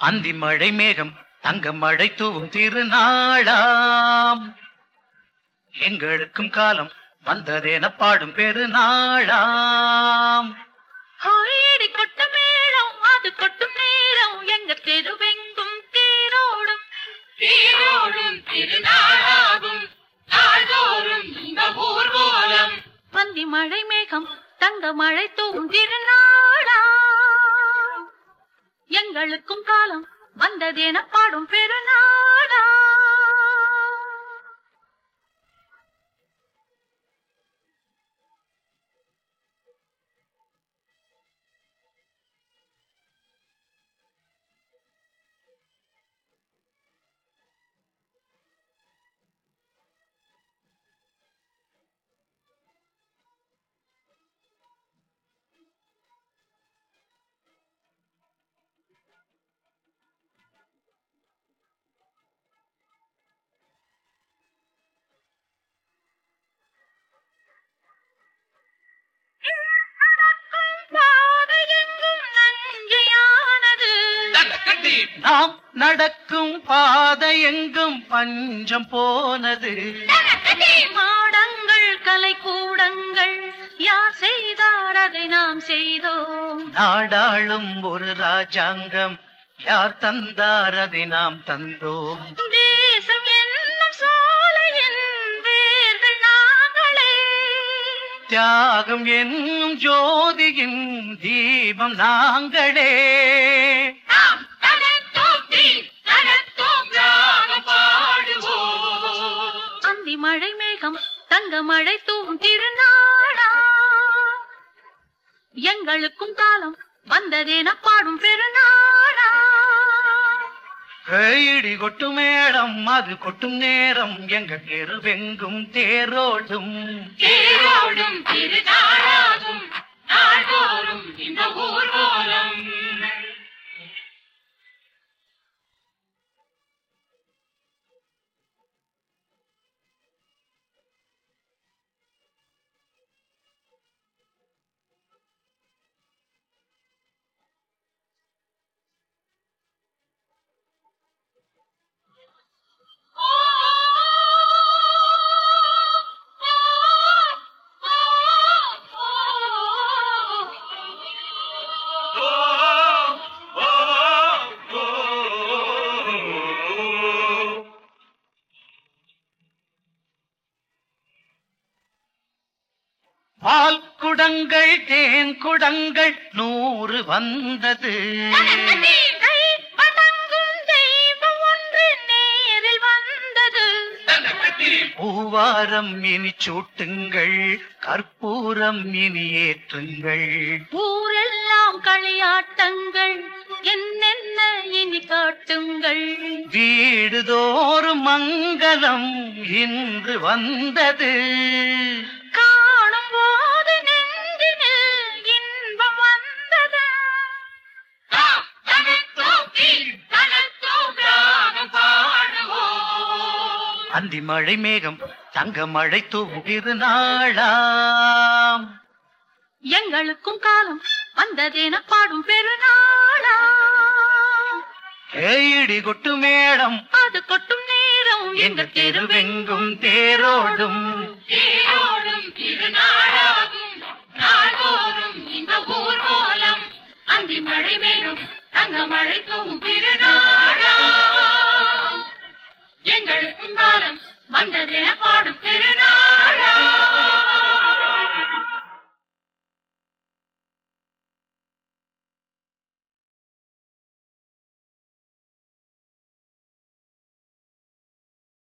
அந்தி மழை மேகம் தங்க மழை தூவும் திருநாளாம் எங்களுக்கும் காலம் வந்ததென பாடும் பெருநாளாம் ஹோயடி கொட்ட மேளம் அது கொட்டும் நேரம் எங்க தெருவெங்கும் தேரோடும் தேரோடும் திருநாளாகும் நாள்தோறும் இந்த ஊர்வலம் பந்தி மழை மேகம் தங்க மழை தூவும் திருநாளா எங்களுக்கும் காலம் வந்ததென பாடும் பெருநாளா பாதையெங்கும் நஞ்சையானது கட்டி நாம் நடக்கும் பாதை எங்கும் பஞ்சம் போனது மாடங்கள் கலை கூடங்கள் யார் செய்தார் அதை நாம் செய்தோம் நாடாளும் ஒரு ராஜாங்கம் யார் தந்தார் அதை நாம் தந்தோம் தேசம் என்னும் சோலையின் வேர்கள் நாங்களே தியாகம் என்னும் ஜோதியின் தீபம் நாங்களே நாம் தனத்தோப்பி தனத்தோம் ராகம் பாடுவோம் அந்தி மழை மேகம் தங்க மழை தூவும் திருநாளா எங்களுக்கும் காலம் வந்ததென பாடும் பெருநாளா இடி கொட்டும் மேடம் அது கொட்டும் நேரம் எங்க தெருவெங்கும் தேரோடும் தேரோடும் திருநாளாகும் நாள்தோறும் இந்த ஊர்வலம் பால் குடங்கள் தேன் குடங்கள் நூறு வந்தது கை வணங்கும் தெய்வம் ஒன்று நேரில் வந்தது பூவாரம் இனி சூட்டுங்கள் கற்பூரம் இனி ஏற்றுங்கள் ஊரெல்லாம் களியாட்டங்கள் என்னென்ன இனி காட்டுங்கள் வீடுதோறும் மங்களம் இன்று வந்தது காணும் போது நெஞ்சினில் இன்பம் வந்தது நாம் தனத்தோப்பி தனத்தோம் ராகம் பாடுவோம் அந்தி மழை மேகம் தங்க மழை தூவிரு நாளாம் எங்களுக்கும் காலம் வந்ததென பாடும் பெருநாளா ஏடி கொட்டு மேடம் அது கொட்டும் நேரம் எங்க தெருவெங்கும் தேரோடும் தேரோடும் திருநாளாகும் நாள்தோறும் இந்த ஊர்வலம் அந்தி மழை மேலும் தங்க மழை தூவும் திருநாளா எங்களுக்கும் காலம் வந்ததென பாடும் திருநாள்